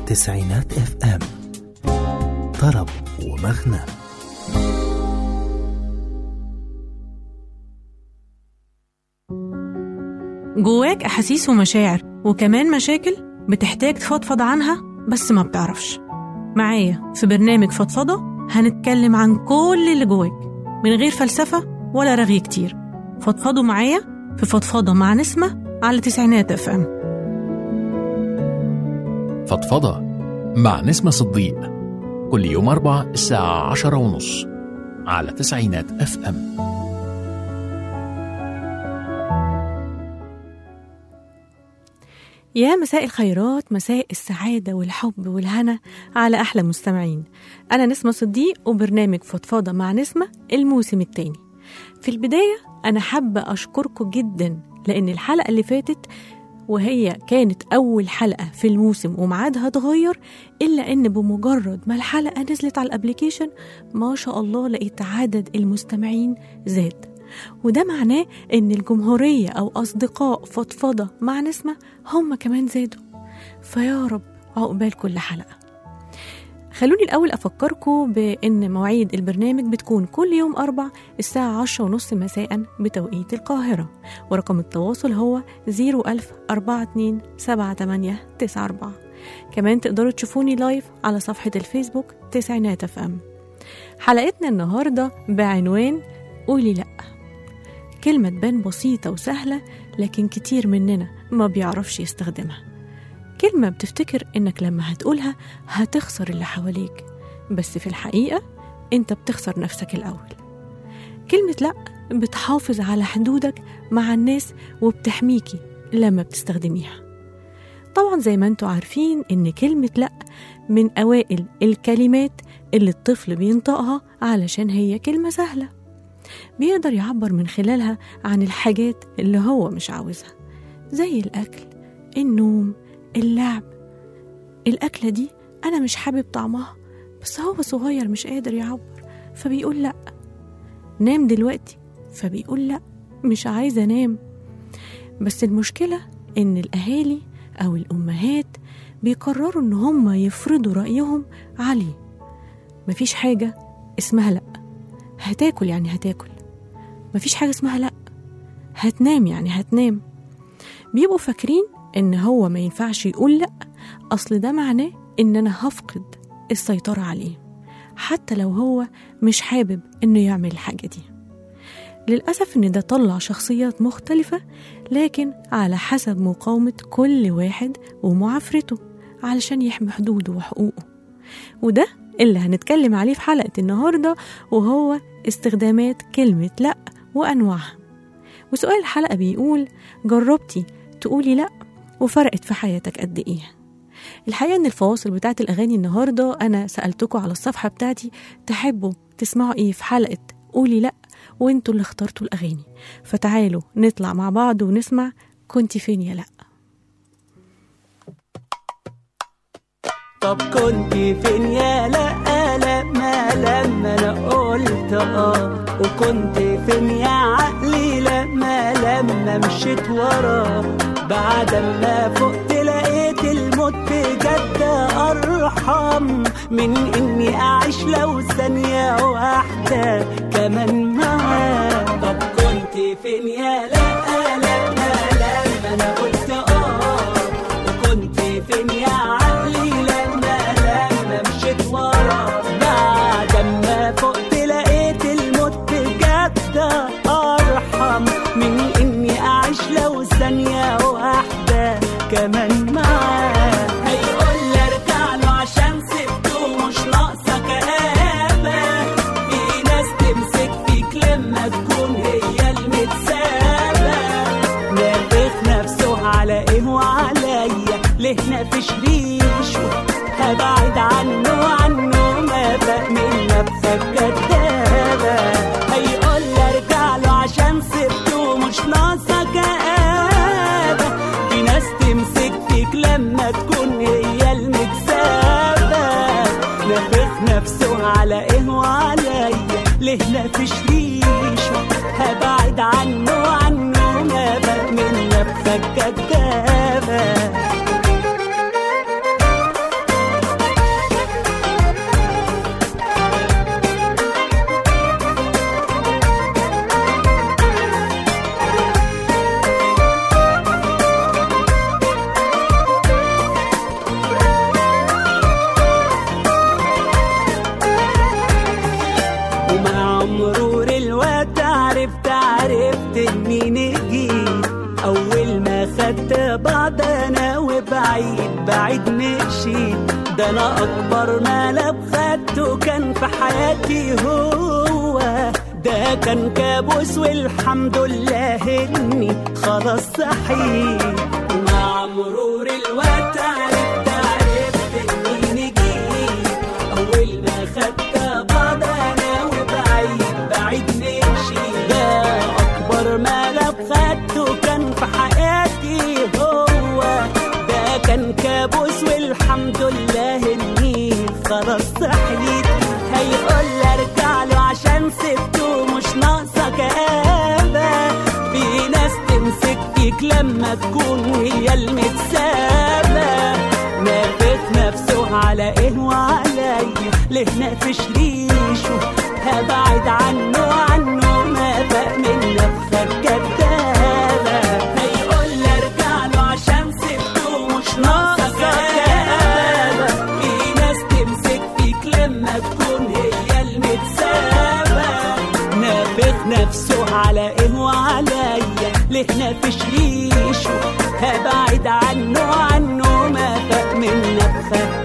تسعينات اف ام طرب ومغنى جواك أحاسيس ومشاعر وكمان مشاكل بتحتاج تفضفض عنها بس ما بتعرفش معايا في برنامج فضفضة هنتكلم عن كل اللي جواك من غير فلسفة ولا رغي كتير فضفضوا معايا في فضفضة مع نسمة على تسعينات اف ام فضفضة مع نسمة صديق كل يوم أربع الساعة عشرة ونص على تسعينات اف ام يا مساء الخيرات مساء السعادة والحب والهنا على أحلى مستمعين أنا نسمة صديق وبرنامج فضفاضة مع نسمة الموسم التاني في البداية أنا حابة أشكركم جدا لأن الحلقة اللي فاتت وهي كانت أول حلقة في الموسم وميعادها اتغير إلا إن بمجرد ما الحلقة نزلت على الأبليكيشن ما شاء الله لقيت عدد المستمعين زاد وده معناه إن الجمهورية أو أصدقاء فضفضة مع نسمة هم كمان زادوا فيا رب عقبال كل حلقة خلوني الأول أفكركم بأن مواعيد البرنامج بتكون كل يوم أربع الساعة عشرة ونص مساء بتوقيت القاهرة ورقم التواصل هو 01000 42 78 94 كمان تقدروا تشوفوني لايف على صفحة الفيسبوك تسعينات اف ام حلقتنا النهاردة بعنوان قولي لأ كلمة تبان بسيطة وسهلة لكن كتير مننا ما بيعرفش يستخدمها كلمة بتفتكر إنك لما هتقولها هتخسر اللي حواليك بس في الحقيقة أنت بتخسر نفسك الأول كلمة لأ بتحافظ على حدودك مع الناس وبتحميكي لما بتستخدميها طبعا زي ما انتوا عارفين إن كلمة لأ من أوائل الكلمات اللي الطفل بينطقها علشان هي كلمة سهلة بيقدر يعبر من خلالها عن الحاجات اللي هو مش عاوزها زي الأكل النوم اللعب الأكلة دي أنا مش حابب طعمها بس هو صغير مش قادر يعبر فبيقول لأ نام دلوقتي فبيقول لأ مش عايز أنام بس المشكلة إن الأهالي أو الأمهات بيقرروا إن هم يفرضوا رأيهم عليه مفيش حاجة اسمها لأ هتاكل يعني هتاكل مفيش حاجة اسمها لأ هتنام يعني هتنام بيبقوا فاكرين إن هو ما ينفعش يقول لأ أصل ده معناه إن أنا هفقد السيطرة عليه حتى لو هو مش حابب إنه يعمل الحاجة دي للأسف إن ده طلع شخصيات مختلفة لكن على حسب مقاومة كل واحد ومعافرته علشان يحمي حدوده وحقوقه وده اللي هنتكلم عليه في حلقة النهاردة وهو استخدامات كلمة لأ وأنواعها وسؤال الحلقة بيقول جربتي تقولي لأ وفرقت في حياتك قد إيه الحقيقة إن الفواصل بتاعت الأغاني النهاردة أنا سألتكم على الصفحة بتاعتي تحبوا تسمعوا إيه في حلقة قولي لأ وانتوا اللي اخترتوا الأغاني فتعالوا نطلع مع بعض ونسمع كنت فين يا لأ طب كنت فين يا لا لما لما انا قلت اه وكنت فين يا عقلي لما لما مشيت وراه بعد ما فقت لقيت الموت بجد ارحم من اني اعيش لو ثانية واحدة كمان معاه طب كنت فين يا لا لما لما انا قلت اه وكنت فين يا عقلي لما لما مشيت ورا بعد ما فقت لقيت الموت بجد ارحم من اني اعيش لو ثانية واحدة كمان معاه هيقول لي ارجع له عشان سبته مش ناقصة كآبة في ناس تمسك فيك لما تكون هي المتسابة نافخ نفسه على ايه وعليا ليه نافش ريشه هبعد عنه عنه ما بقى من نفسك كدابة هيقول لي ارجع له عشان سبته مش ناقصة كآبة في ناس تمسك فيك لما تكون هي المكسبة نافخ نفسه على ايه وعليا ليه نافش ريشه هبعد عنه عنه ما بقى من نفسك كدابة انا وبعيد بعيد مشيت ده انا اكبر ملعب خدته كان في حياتي هو ده كان كابوس والحمد لله اني خلاص صحيت مع مرور الوقت عرفت عرفت اني نجيت اول ما خدت بعض انا وبعيد بعيد مشي ده اكبر ملعب خدته كان في حياتي هو ده كان كابوس والحمد لله اني خلاص صحيت هيقول لي ارجع له عشان سبته مش ناقصه كآبة في ناس تمسك فيك لما تكون هي المتسابة نافخ نفسه على ايه وعليا ليه نافش ريشه هبعد عنه عنه ما بقى من نفخة كدابة هيقول لي ارجع له عشان سبته مش ناقصة كآبة في ناس تمسك فيك لما تكون هي المتسابة نافخ نفسه على ايه وعليا ليه نافش ريشه هبعد عنه عنه ما فاق من نفخة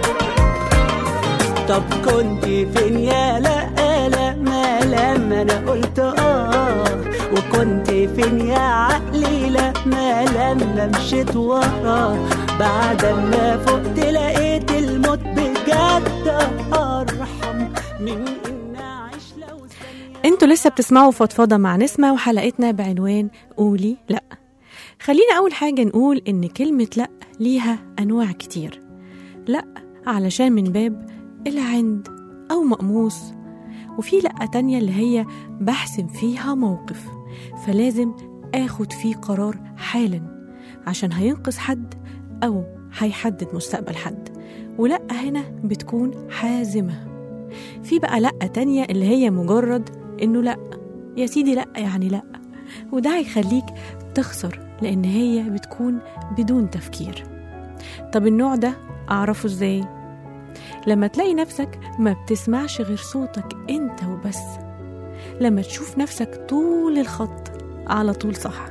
طب كنت فين يا لا لا ما لما انا قلت اه وكنت فين يا عقلي لا ما لما مشيت وراه بعد ما فقت لقيت الموت بجد ارحم من ان اعيش لو ثانيه انتوا لسه بتسمعوا فضفضة مع نسمة وحلقتنا بعنوان قولي لأ خلينا أول حاجة نقول إن كلمة لأ ليها أنواع كتير لأ علشان من باب العند أو مقموص وفي لأ تانية اللي هي بحسم فيها موقف فلازم آخد فيه قرار حالا عشان هينقذ حد أو هيحدد مستقبل حد ولأ هنا بتكون حازمة في بقى لأ تانية اللي هي مجرد إنه لأ يا سيدي لأ يعني لأ وده هيخليك تخسر لأن هي بتكون بدون تفكير طب النوع ده أعرفه إزاي؟ لما تلاقي نفسك ما بتسمعش غير صوتك أنت وبس لما تشوف نفسك طول الخط على طول صح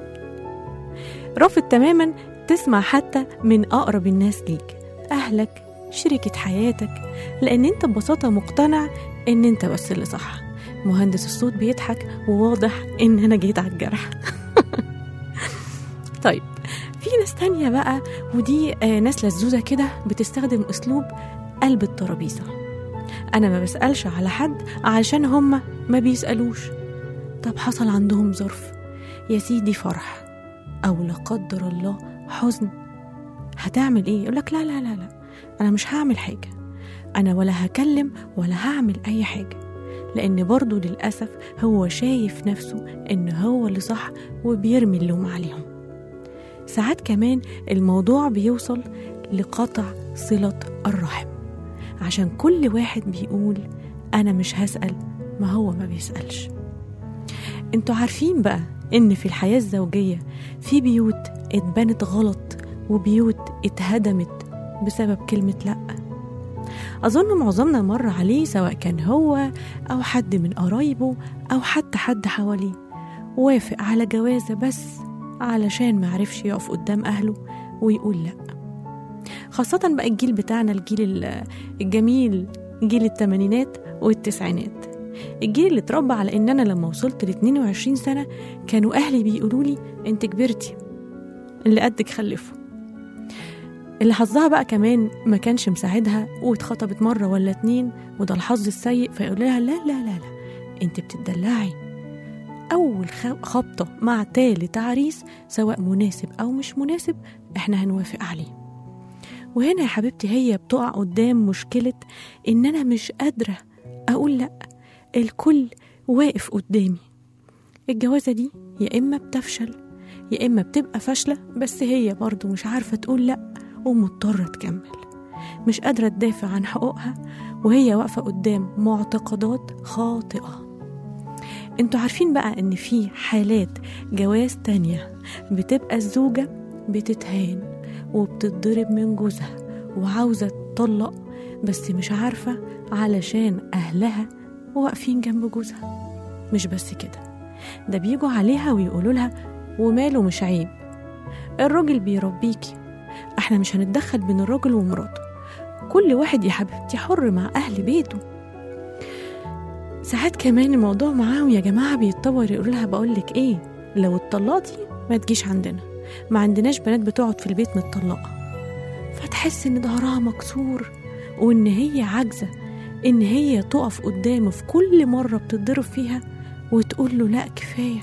رافض تماما تسمع حتى من أقرب الناس ليك أهلك شريكة حياتك لأن أنت ببساطة مقتنع إن أنت بس اللي صح مهندس الصوت بيضحك وواضح إن أنا جيت على الجرح طيب في ناس تانية بقى ودي آه، ناس لزوزة كده بتستخدم أسلوب قلب الترابيزة أنا ما بسألش على حد علشان هما ما بيسألوش طب حصل عندهم ظرف يا سيدي فرح أو لا قدر الله حزن هتعمل إيه؟ يقولك لا لا لا لا أنا مش هعمل حاجة أنا ولا هكلم ولا هعمل أي حاجة لأن برضه للأسف هو شايف نفسه إن هو اللي صح وبيرمي اللوم عليهم ساعات كمان الموضوع بيوصل لقطع صلة الرحم عشان كل واحد بيقول أنا مش هسأل ما هو ما بيسألش انتوا عارفين بقى إن في الحياة الزوجية في بيوت اتبنت غلط وبيوت اتهدمت بسبب كلمة لأ أظن معظمنا مر عليه سواء كان هو أو حد من قرايبه أو حتى حد حواليه وافق على جوازة بس علشان معرفش يقف قدام أهله ويقول لأ خاصة بقى الجيل بتاعنا الجيل ال- الجميل جيل التمانينات والتسعينات الجيل اللي اتربى على ان انا لما وصلت ل 22 سنه كانوا اهلي بيقولوا لي انت كبرتي اللي قدك خلفه اللي حظها بقى كمان ما كانش مساعدها واتخطبت مره ولا اتنين وده الحظ السيء فيقول لها لا لا لا لا انت بتدلعي اول خ- خبطه مع تالت عريس سواء مناسب او مش مناسب احنا هنوافق عليه وهنا يا حبيبتي هي بتقع قدام مشكله ان انا مش قادره اقول لا الكل واقف قدامي الجوازة دي يا إما بتفشل يا إما بتبقى فاشلة بس هي برضو مش عارفة تقول لأ ومضطرة تكمل مش قادرة تدافع عن حقوقها وهي واقفة قدام معتقدات خاطئة انتوا عارفين بقى ان في حالات جواز تانية بتبقى الزوجة بتتهان وبتتضرب من جوزها وعاوزة تطلق بس مش عارفة علشان أهلها واقفين جنب جوزها مش بس كده ده بيجوا عليها ويقولوا لها وماله مش عيب الراجل بيربيكي احنا مش هنتدخل بين الراجل ومراته كل واحد يا حبيبتي حر مع أهل بيته ساعات كمان الموضوع معاهم يا جماعة بيتطور يقولوا لها بقولك ايه لو اتطلقتي ما تجيش عندنا ما عندناش بنات بتقعد في البيت متطلقة فتحس ان ظهرها مكسور وان هي عاجزة ان هي تقف قدامه في كل مرة بتتضرب فيها وتقول له لا كفاية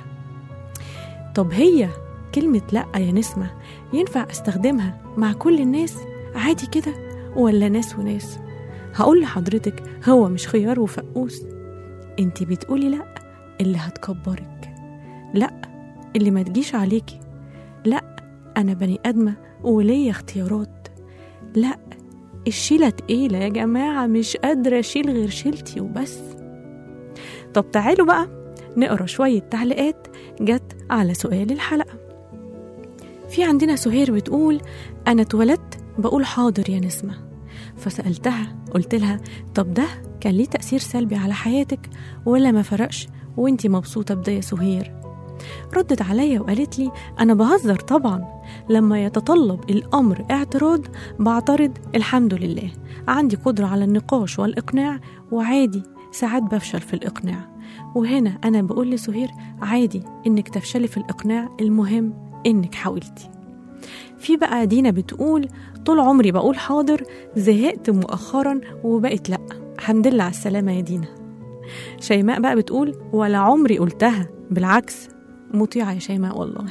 طب هي كلمة لا يا نسمة ينفع استخدمها مع كل الناس عادي كده ولا ناس وناس هقول لحضرتك هو مش خيار وفقوس انتي بتقولي لا اللي هتكبرك لا اللي ما تجيش عليكي لا انا بني ادمه وليا اختيارات لا الشيله تقيله يا جماعه مش قادره اشيل غير شيلتي وبس طب تعالوا بقى نقرا شويه تعليقات جت على سؤال الحلقه في عندنا سهير بتقول انا اتولدت بقول حاضر يا نسمه فسالتها قلت لها طب ده كان ليه تاثير سلبي على حياتك ولا ما فرقش وانتي مبسوطه بده يا سهير ردت عليا وقالت لي أنا بهزر طبعا لما يتطلب الأمر اعتراض بعترض الحمد لله عندي قدرة على النقاش والإقناع وعادي ساعات بفشل في الإقناع وهنا أنا بقول لسهير عادي إنك تفشلي في الإقناع المهم إنك حاولتي في بقى دينا بتقول طول عمري بقول حاضر زهقت مؤخرا وبقت لأ الحمد لله على السلامة يا دينا شيماء بقى بتقول ولا عمري قلتها بالعكس مطيعة يا شيماء والله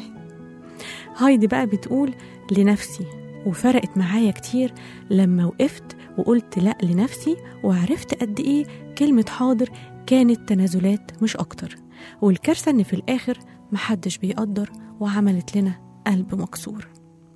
هايدي بقى بتقول لنفسي وفرقت معايا كتير لما وقفت وقلت لا لنفسي وعرفت قد ايه كلمة حاضر كانت تنازلات مش أكتر والكارثة إن في الآخر محدش بيقدر وعملت لنا قلب مكسور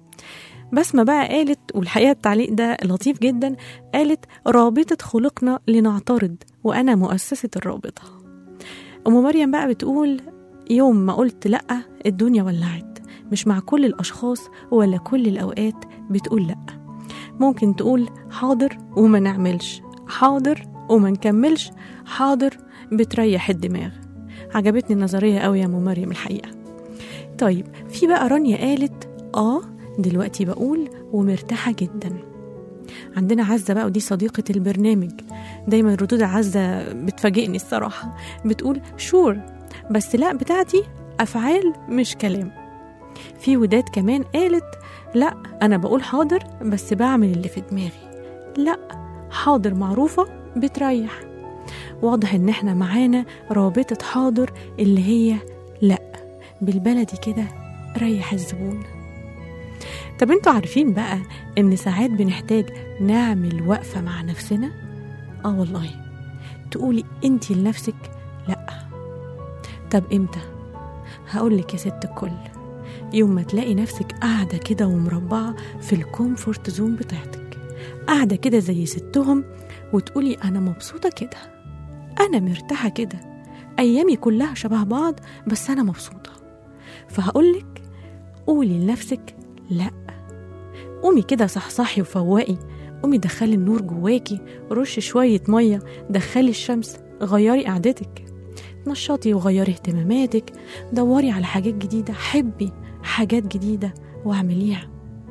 بسمة بقى قالت والحقيقة التعليق ده لطيف جدا قالت رابطة خلقنا لنعترض وأنا مؤسسة الرابطة أم مريم بقى بتقول يوم ما قلت لأ الدنيا ولعت مش مع كل الأشخاص ولا كل الأوقات بتقول لأ ممكن تقول حاضر وما نعملش حاضر وما نكملش حاضر بتريح الدماغ عجبتني النظرية قوي يا أم مريم الحقيقة طيب في بقى رانيا قالت آه دلوقتي بقول ومرتاحة جدا عندنا عزة بقى ودي صديقة البرنامج دايما ردود عزة بتفاجئني الصراحة بتقول شور بس لا بتاعتي أفعال مش كلام في وداد كمان قالت لا أنا بقول حاضر بس بعمل اللي في دماغي لا حاضر معروفة بتريح واضح إن احنا معانا رابطة حاضر اللي هي لا بالبلدي كده ريح الزبون طب انتوا عارفين بقى ان ساعات بنحتاج نعمل وقفة مع نفسنا اه والله تقولي انتي لنفسك لا طب امتى هقولك يا ست الكل يوم ما تلاقي نفسك قاعدة كده ومربعة في الكومفورت زون بتاعتك قاعدة كده زي ستهم وتقولي أنا مبسوطة كده أنا مرتاحة كده أيامي كلها شبه بعض بس أنا مبسوطة فهقولك قولي لنفسك لأ قومي كده صحصحي وفوقي قومي دخلي النور جواكي رشي شوية مية دخلي الشمس غيري قعدتك نشطي وغيري اهتماماتك دوري على حاجات جديدة حبي حاجات جديدة واعمليها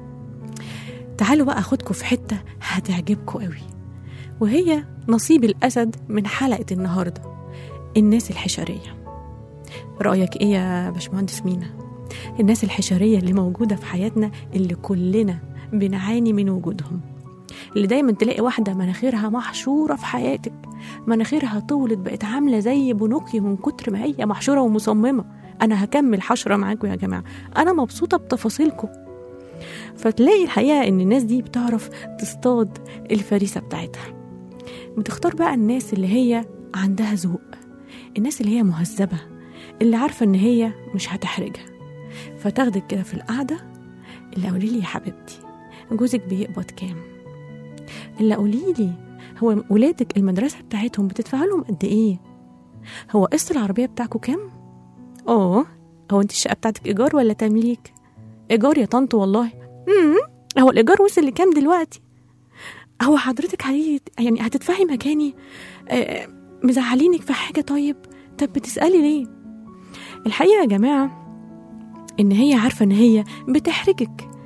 تعالوا بقى أخدكم في حتة هتعجبكم قوي وهي نصيب الأسد من حلقة النهاردة الناس الحشرية رأيك إيه يا باشمهندس مينا؟ الناس الحشرية اللي موجودة في حياتنا اللي كلنا بنعاني من وجودهم اللي دايما تلاقي واحدة مناخيرها محشورة في حياتك مناخيرها طولت بقت عاملة زي بنوكي من كتر ما هي محشورة ومصممة أنا هكمل حشرة معاكم يا جماعة أنا مبسوطة بتفاصيلكم فتلاقي الحقيقة إن الناس دي بتعرف تصطاد الفريسة بتاعتها بتختار بقى الناس اللي هي عندها ذوق الناس اللي هي مهذبة اللي عارفة إن هي مش هتحرجها فتاخدك كده في القعدة اللي قولي لي يا حبيبتي جوزك بيقبض كام اللي قولي لي هو ولادك المدرسة بتاعتهم بتدفع لهم قد إيه هو قسط العربية بتاعكم كام اه هو انت الشقة بتاعتك إيجار ولا تمليك إيجار يا طنط والله امم هو الإيجار وصل لكام دلوقتي هو حضرتك هي يعني هتدفعي مكاني آه مزعلينك في حاجة طيب طب بتسألي ليه الحقيقة يا جماعة إن هي عارفة إن هي بتحرجك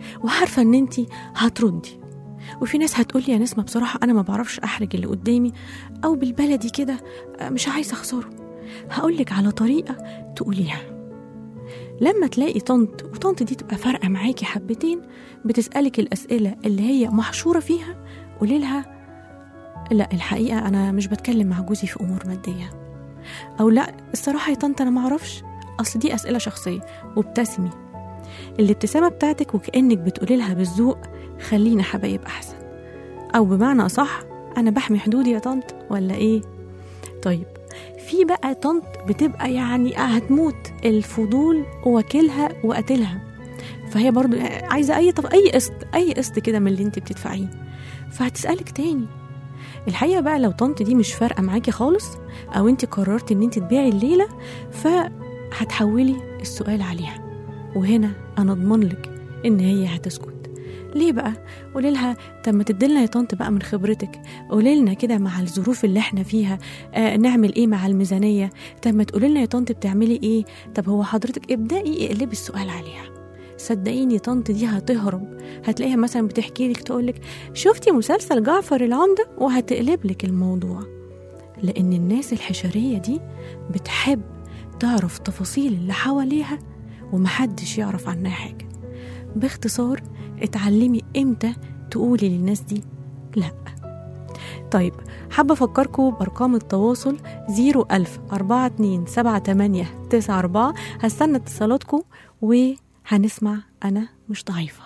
وعارفه ان انت هتردي وفي ناس هتقولي يا نسمه بصراحه انا ما بعرفش احرج اللي قدامي او بالبلدي كده آه، مش عايزه اخسره هقولك على طريقه تقوليها لما تلاقي طنط وطنط دي تبقى فارقه معاكي حبتين بتسالك الاسئله اللي هي محشوره فيها قولي لها لا الحقيقه انا مش بتكلم مع جوزي في امور ماديه او لا الصراحه يا طنط انا ما اعرفش اصل دي اسئله شخصيه وابتسمي الابتسامه بتاعتك وكانك بتقولي لها بالذوق خلينا حبايب احسن او بمعنى اصح انا بحمي حدودي يا طنط ولا ايه طيب في بقى طنط بتبقى يعني هتموت الفضول واكلها وقتلها فهي برضو عايزه اي طب اي قسط اي قسط كده من اللي انت بتدفعيه فهتسالك تاني الحقيقه بقى لو طنط دي مش فارقه معاكي خالص او انت قررتي ان انت تبيعي الليله فهتحولي السؤال عليها وهنا انا اضمن لك ان هي هتسكت ليه بقى قولي لها طب ما تديلنا يا طنط بقى من خبرتك قولي لنا كده مع الظروف اللي احنا فيها آه نعمل ايه مع الميزانيه طب ما تقولي لنا يا طنط بتعملي ايه طب هو حضرتك ابدأي اقلبي السؤال عليها صدقيني طنط دي هتهرب هتلاقيها مثلا بتحكي لك تقولك شفتي مسلسل جعفر العمدة وهتقلب لك الموضوع لأن الناس الحشرية دي بتحب تعرف تفاصيل اللي حواليها ومحدش يعرف عنها حاجة باختصار اتعلمي امتى تقولي للناس دي لا طيب حابة أفكركم بأرقام التواصل 01000 42 78 94 هستنى اتصالاتكم وهنسمع أنا مش ضعيفة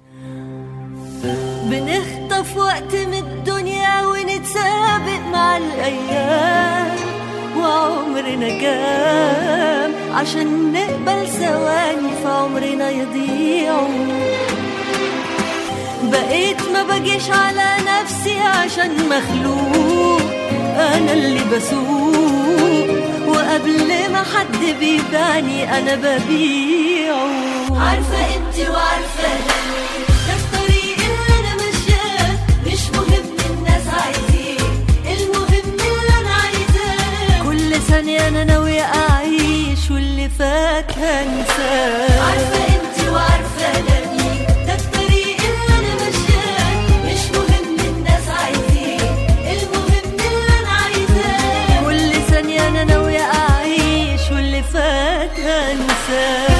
بنخطف وقت من الدنيا ونتسابق مع الأيام وعمرنا كام عشان نقبل ثواني في عمرنا يضيعوا بقيت ما بجيش على نفسي عشان مخلوق أنا اللي بسوق وقبل ما حد بيباني أنا ببيعه عارفة انتي وعارفة أنا ده الطريق اللي أنا ماشياه مش مهم الناس عايزين المهم اللي أنا عايزاه كل ثانية أنا ناوية أعيش واللي فات هنساه عارفة انتي وعارفة أنا مين ده الطريق اللي أنا ماشياه مش مهم الناس عايزين المهم اللي أنا عايزاه كل ثانية أنا ناوية أعيش واللي فات هنساه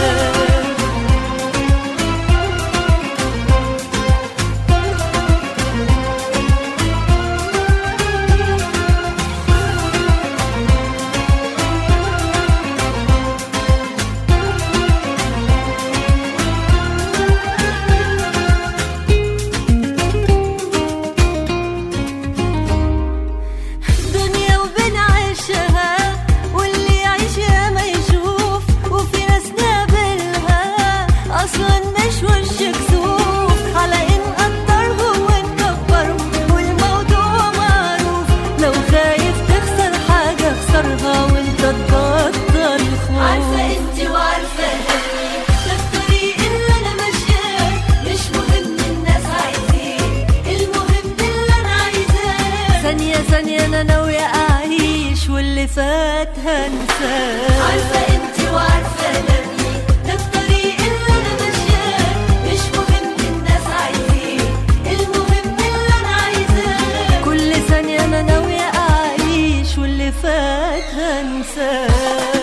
دنيا وبنعيشها واللي يعيش يا ما يشوف وفي ناس نقابلها اصلا مش وش كسوف على ان قدرهم ونكبرهم والموضوع معروف لو خايف تخسر حاجه اخسرها وانت تبطل خوف عارفه انت وعارفه أنا. ده الطريق اللي انا ماشياه مش مهم الناس عايزين المهم اللي انا عايزاه ثانية ثانية أنا ناوية أعيش واللي فات هنساه عارفة أنت وعارفة أنا مين ده الطريق اللي أنا ماشياه مش مهم الناس عايزين المهم اللي أنا عايزاه كل ثانية أنا ناوية أعيش واللي فات هنساه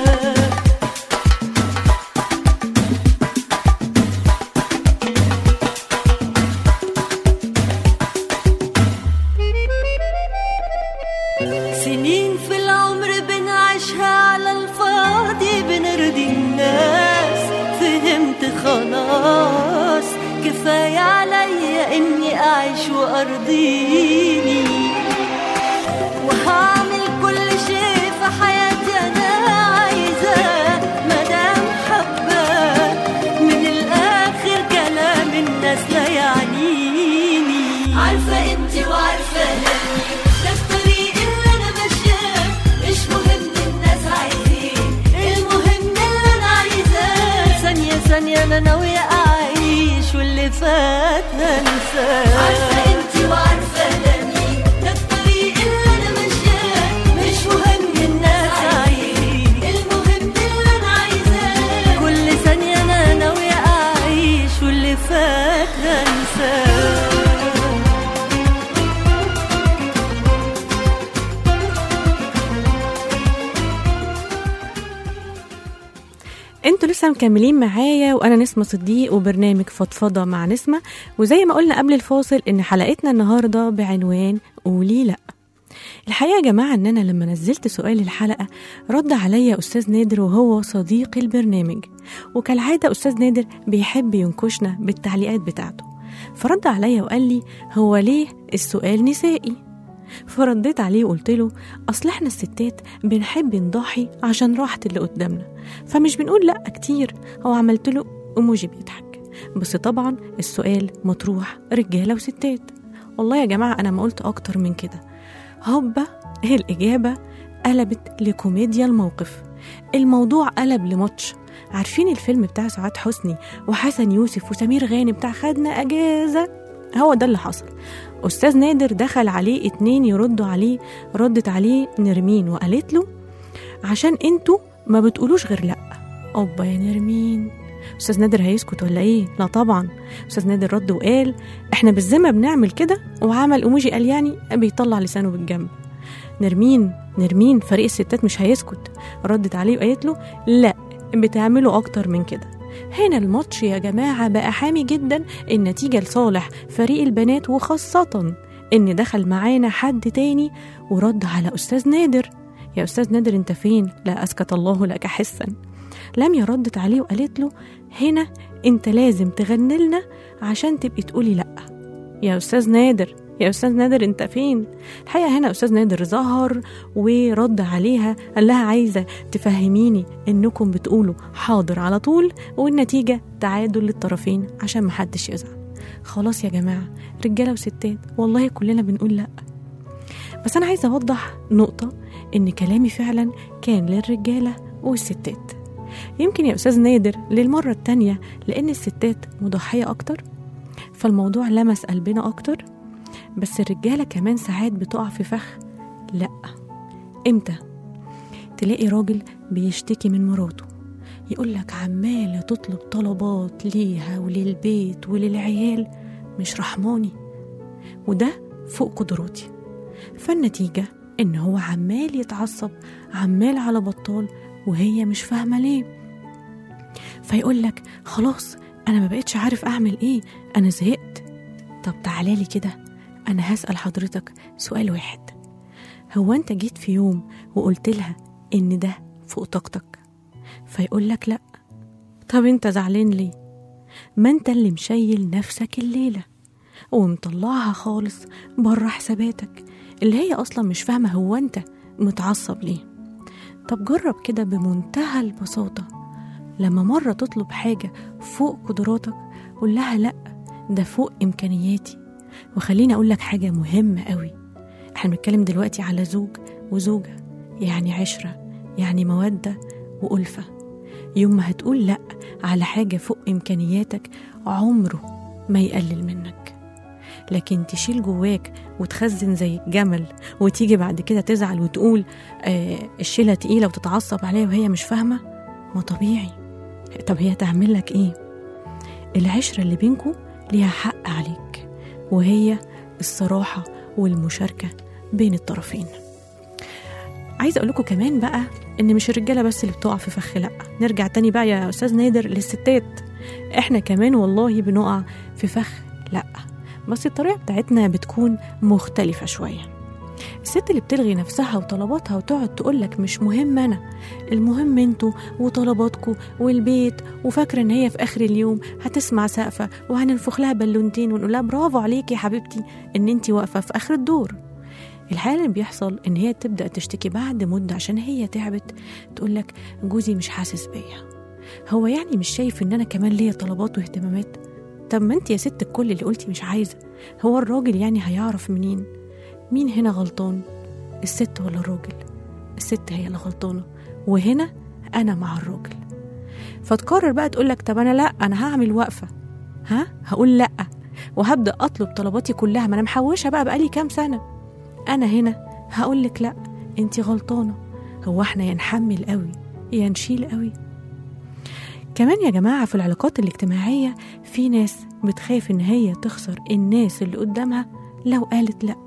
سنين في العمر بنعيشها على الفاضي بنرضي الناس فهمت خلاص كفاية عليا إني أعيش وأرضيني وهعمل كل شيء في حياتي أنا عايزاه مدام حباه من الآخر كلام الناس لا يعنيني عارفة انت وعارفة أنا ده الطريق اللي أنا ماشياه مش مهم الناس عايزين المهم اللي أنا عايزاه ثانية ثانية أنا ناوية أعيش واللي فات هنساه عارفة انت وعارفة أنا مين ده الطريق اللي أنا ماشياه مش مهم الناس عايزين المهم اللي أنا عايزاه كل ثانية أنا ناوية أعيش واللي فات ولسه مكملين معايا وانا نسمة صديق وبرنامج فضفضة مع نسمة وزي ما قلنا قبل الفاصل ان حلقتنا النهاردة بعنوان قولي لا الحقيقة يا جماعة ان انا لما نزلت سؤال الحلقة رد عليا استاذ نادر وهو صديق البرنامج وكالعادة استاذ نادر بيحب ينكشنا بالتعليقات بتاعته فرد عليا وقال لي هو ليه السؤال نسائي فرديت عليه وقلت له اصل احنا الستات بنحب نضحي عشان راحة اللي قدامنا فمش بنقول لا كتير او عملت له ايموجي بيضحك بس طبعا السؤال مطروح رجاله وستات والله يا جماعه انا ما قلت اكتر من كده هوبا الاجابه قلبت لكوميديا الموقف الموضوع قلب لماتش عارفين الفيلم بتاع سعاد حسني وحسن يوسف وسمير غانم بتاع خدنا اجازه هو ده اللي حصل استاذ نادر دخل عليه اتنين يردوا عليه ردت عليه نرمين وقالت له عشان انتوا ما بتقولوش غير لا اوبا يا نرمين استاذ نادر هيسكت ولا ايه لا طبعا استاذ نادر رد وقال احنا بالذمه بنعمل كده وعمل ايموجي قال يعني بيطلع لسانه بالجنب نرمين نرمين فريق الستات مش هيسكت ردت عليه وقالت له لا بتعملوا اكتر من كده هنا الماتش يا جماعة بقى حامي جدا النتيجة لصالح فريق البنات وخاصة إن دخل معانا حد تاني ورد على أستاذ نادر يا أستاذ نادر أنت فين؟ لا أسكت الله لك حسا لم ردت عليه وقالت له هنا أنت لازم تغني لنا عشان تبقي تقولي لأ يا أستاذ نادر يا أستاذ نادر أنت فين؟ الحقيقة هنا أستاذ نادر ظهر ورد عليها قال لها عايزة تفهميني إنكم بتقولوا حاضر على طول والنتيجة تعادل للطرفين عشان محدش يزعل خلاص يا جماعة رجالة وستات والله كلنا بنقول لأ بس أنا عايزة أوضح نقطة إن كلامي فعلا كان للرجالة والستات يمكن يا أستاذ نادر للمرة التانية لأن الستات مضحية أكتر فالموضوع لمس قلبنا أكتر بس الرجالة كمان ساعات بتقع في فخ لأ إمتى؟ تلاقي راجل بيشتكي من مراته يقولك عمالة تطلب طلبات ليها وللبيت وللعيال مش رحماني وده فوق قدراتي فالنتيجة إن هو عمال يتعصب عمال على بطال وهي مش فاهمة ليه فيقولك خلاص أنا ما بقتش عارف أعمل إيه أنا زهقت طب تعالالي كده أنا هسأل حضرتك سؤال واحد هو أنت جيت في يوم وقلت لها إن ده فوق طاقتك فيقول لك لأ طب أنت زعلان ليه ما أنت اللي مشيل نفسك الليلة ومطلعها خالص بره حساباتك اللي هي أصلا مش فاهمة هو أنت متعصب ليه طب جرب كده بمنتهى البساطة لما مرة تطلب حاجة فوق قدراتك قول لها لأ ده فوق إمكانياتي وخليني أقول لك حاجة مهمة قوي احنا بنتكلم دلوقتي على زوج وزوجة يعني عشرة يعني مودة وألفة يوم ما هتقول لأ على حاجة فوق إمكانياتك عمره ما يقلل منك لكن تشيل جواك وتخزن زي الجمل وتيجي بعد كده تزعل وتقول آه الشيلة تقيلة وتتعصب عليها وهي مش فاهمة ما طبيعي طب هي تعمل لك ايه العشرة اللي بينكو ليها حق عليك وهي الصراحة والمشاركة بين الطرفين عايزة أقول لكم كمان بقى إن مش الرجالة بس اللي بتقع في فخ لأ نرجع تاني بقى يا أستاذ نادر للستات إحنا كمان والله بنقع في فخ لأ بس الطريقة بتاعتنا بتكون مختلفة شوية الست اللي بتلغي نفسها وطلباتها وتقعد تقولك مش مهم أنا المهم انتوا وطلباتكوا والبيت وفاكرة إن هي في آخر اليوم هتسمع سقفة وهننفخ لها بالونتين ونقول لها برافو عليكي يا حبيبتي إن انتي واقفة في آخر الدور الحال اللي بيحصل إن هي تبدأ تشتكي بعد مدة عشان هي تعبت تقولك جوزي مش حاسس بيا هو يعني مش شايف إن أنا كمان ليا طلبات واهتمامات طب ما انت يا ست الكل اللي قلتي مش عايزة هو الراجل يعني هيعرف منين مين هنا غلطان الست ولا الراجل الست هي اللي غلطانة وهنا أنا مع الراجل فتقرر بقى تقولك طب أنا لأ أنا هعمل وقفة ها هقول لأ وهبدأ أطلب طلباتي كلها ما أنا محوشة بقى بقالي كام سنة أنا هنا هقولك لأ أنت غلطانة هو احنا يا نحمل قوي يا نشيل قوي كمان يا جماعة في العلاقات الاجتماعية في ناس بتخاف إن هي تخسر الناس اللي قدامها لو قالت لأ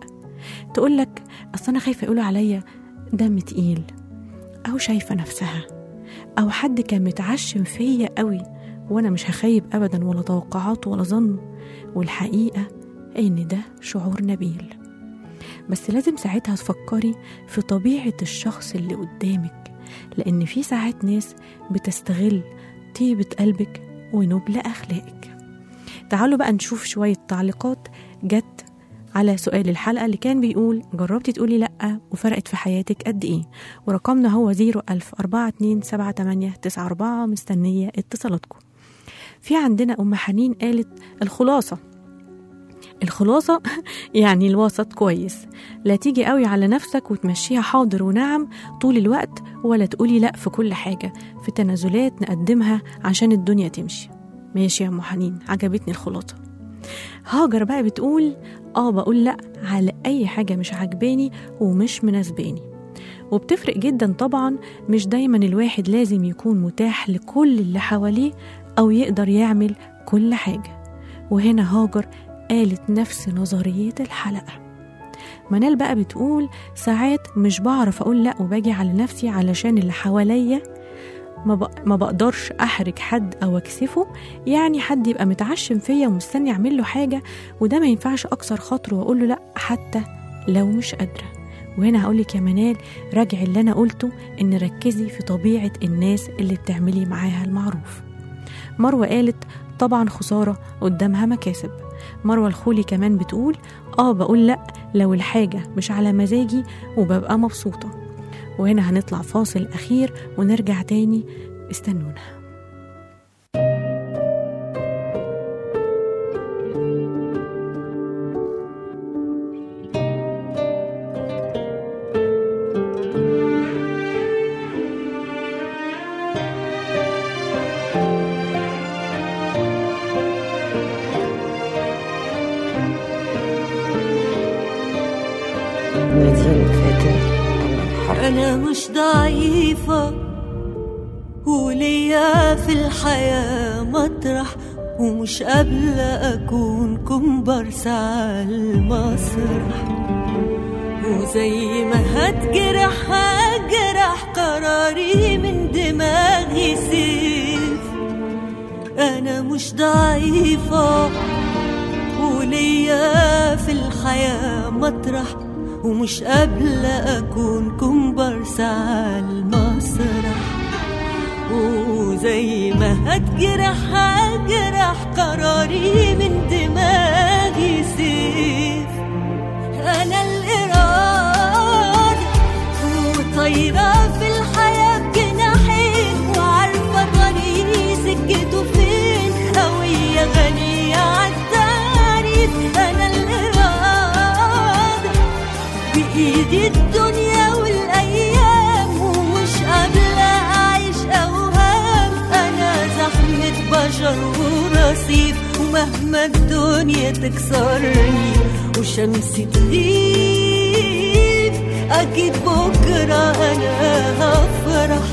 تقولك أصل أنا خايفة يقولوا عليا دم تقيل أو شايفة نفسها أو حد كان متعشم فيا قوي وأنا مش هخيب أبدا ولا توقعات ولا ظن والحقيقة إن ده شعور نبيل بس لازم ساعتها تفكري في طبيعة الشخص اللي قدامك لأن في ساعات ناس بتستغل طيبة قلبك ونبل أخلاقك تعالوا بقى نشوف شوية تعليقات جت على سؤال الحلقة اللي كان بيقول جربتي تقولي لأ وفرقت في حياتك قد إيه ورقمنا هو 01000 4278 مستنية اتصالاتكم في عندنا أم حنين قالت الخلاصة الخلاصة يعني الوسط كويس لا تيجي قوي على نفسك وتمشيها حاضر ونعم طول الوقت ولا تقولي لا في كل حاجة في تنازلات نقدمها عشان الدنيا تمشي ماشي يا أم حنين عجبتني الخلاصة هاجر بقى بتقول اه بقول لا على اي حاجة مش عجباني ومش مناسباني وبتفرق جدا طبعا مش دايما الواحد لازم يكون متاح لكل اللي حواليه او يقدر يعمل كل حاجة وهنا هاجر قالت نفس نظرية الحلقة منال بقى بتقول ساعات مش بعرف أقول لأ وباجي على نفسي علشان اللي حواليا ما, بق- ما بقدرش أحرج حد أو أكسفه يعني حد يبقى متعشم فيا ومستني أعمل له حاجة وده ما ينفعش أكسر خاطره وأقول له لأ حتى لو مش قادرة وهنا هقولك يا منال راجعي اللي أنا قلته إن ركزي في طبيعة الناس اللي بتعملي معاها المعروف مروة قالت طبعا خسارة قدامها مكاسب مروة الخولي كمان بتقول اه بقول لأ لو الحاجة مش على مزاجي وببقى مبسوطة وهنا هنطلع فاصل أخير ونرجع تاني استنونا أنا مش ضعيفة وليا في الحياة مطرح ومش قابلة أكون كومبارس على المسرح وزي ما هتجرح هجرح قراري من دماغي سيف أنا مش ضعيفة وليا في الحياة مطرح ومش قابلة أكون كومبارس على المسرح وزي ما هتجرح هجرح قراري من دماغي سيف أنا الإرادة وطايرة في الحياة بجناحين وعارفة طريقي سكته فين قوية غنية عالتعريف أنا الإرادة بإيدي الدنيا والأيام ومش قابلة أعيش أوهام أنا زحمة بشر ورصيف ومهما الدنيا تكسرني وشمسي تغيب أكيد بكرة أنا هفرح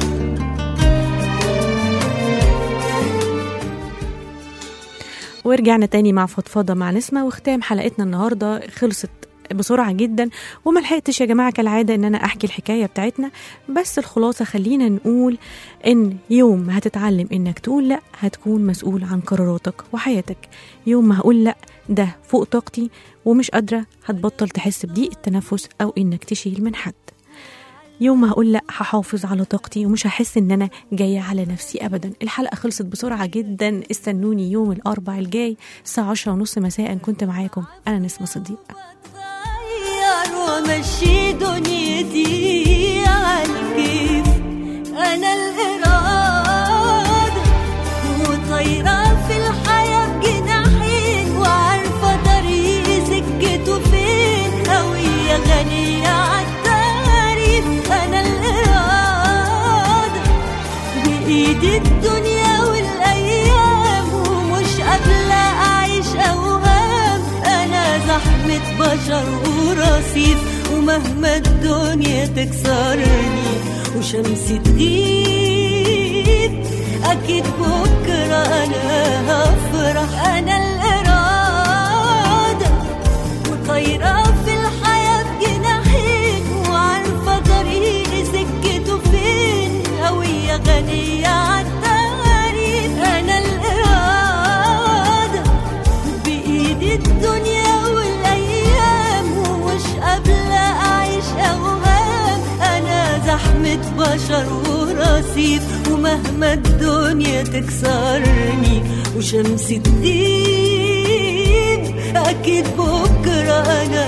ورجعنا تاني مع فضفضة مع نسمة وختام حلقتنا النهاردة خلصت بسرعة جدا وما لحقتش يا جماعة كالعادة ان انا احكي الحكاية بتاعتنا بس الخلاصة خلينا نقول ان يوم ما هتتعلم انك تقول لا هتكون مسؤول عن قراراتك وحياتك يوم ما هقول لا ده فوق طاقتي ومش قادرة هتبطل تحس بضيق التنفس او انك تشيل من حد يوم ما هقول لا هحافظ على طاقتي ومش هحس ان انا جايه على نفسي ابدا الحلقه خلصت بسرعه جدا استنوني يوم الاربع الجاي الساعه 10 ونص مساء كنت معاكم انا نسمه صديق اتغير وامشي دنيتي عالكيف انا الارادة وطايرة في الحياة بجناحين وعارفة طريقي سكته فين قوية غنية عالتعريف انا الارادة بإيدي الدنيا والأيام ومش قابلة أعيش أوهام أنا زحمة بشر ورصيف ومهما الدنيا تكسرني وشمسي تغيب أكيد بكرة أنا هفرح أنا الإرادة وطايرة في الحياة بجناحين وعارفة طريقي سكته فين قوية غنية طبيعة بشر ورصيف ومهما الدنيا تكسرني وشمس تغيب أكيد بكرة أنا